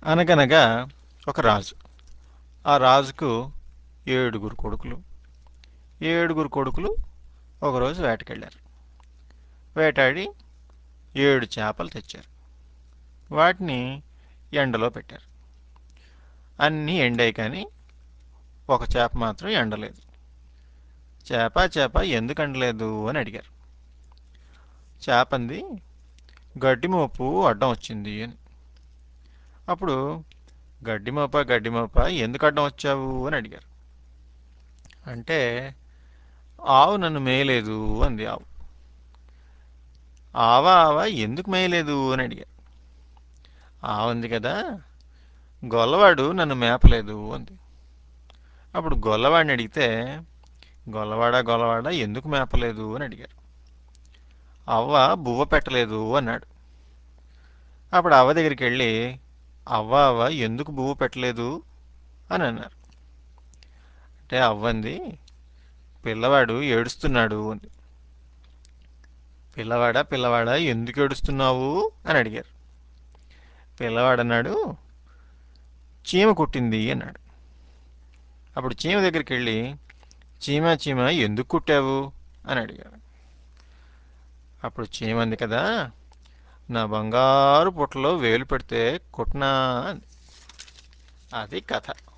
అనగనగా ఒక రాజు ఆ రాజుకు ఏడుగురు కొడుకులు ఏడుగురు కొడుకులు ఒకరోజు వేటకెళ్ళారు వేటాడి ఏడు చేపలు తెచ్చారు వాటిని ఎండలో పెట్టారు అన్నీ ఎండాయి కానీ ఒక చేప మాత్రం ఎండలేదు చేప చేప ఎందుకు ఎండలేదు అని అడిగారు చేపంది గడ్డి మోపు అడ్డం వచ్చింది అని అప్పుడు గడ్డి మోప గడ్డి మోప ఎందుకు అడ్డం వచ్చావు అని అడిగారు అంటే ఆవు నన్ను మేయలేదు అంది ఆవు ఆవా ఆవా ఎందుకు మేయలేదు అని అడిగారు ఆవుంది కదా గొల్లవాడు నన్ను మేపలేదు అంది అప్పుడు గొల్లవాడిని అడిగితే గొల్లవాడ గొల్లవాడ ఎందుకు మేపలేదు అని అడిగారు అవ్వ బువ్వ పెట్టలేదు అన్నాడు అప్పుడు అవ్వ దగ్గరికి వెళ్ళి అవ్వ అవ్వ ఎందుకు బువ్వ పెట్టలేదు అని అన్నారు అంటే అవ్వంది పిల్లవాడు ఏడుస్తున్నాడు అంది పిల్లవాడా పిల్లవాడా ఎందుకు ఏడుస్తున్నావు అని అడిగారు పిల్లవాడన్నాడు చీమ కుట్టింది అన్నాడు అప్పుడు చీమ దగ్గరికి వెళ్ళి చీమ చీమ ఎందుకు కుట్టావు అని అడిగారు అప్పుడు చీమ అంది కదా నా బంగారు పుట్టలో వేలు పెడితే కుట్నా అంది అది కథ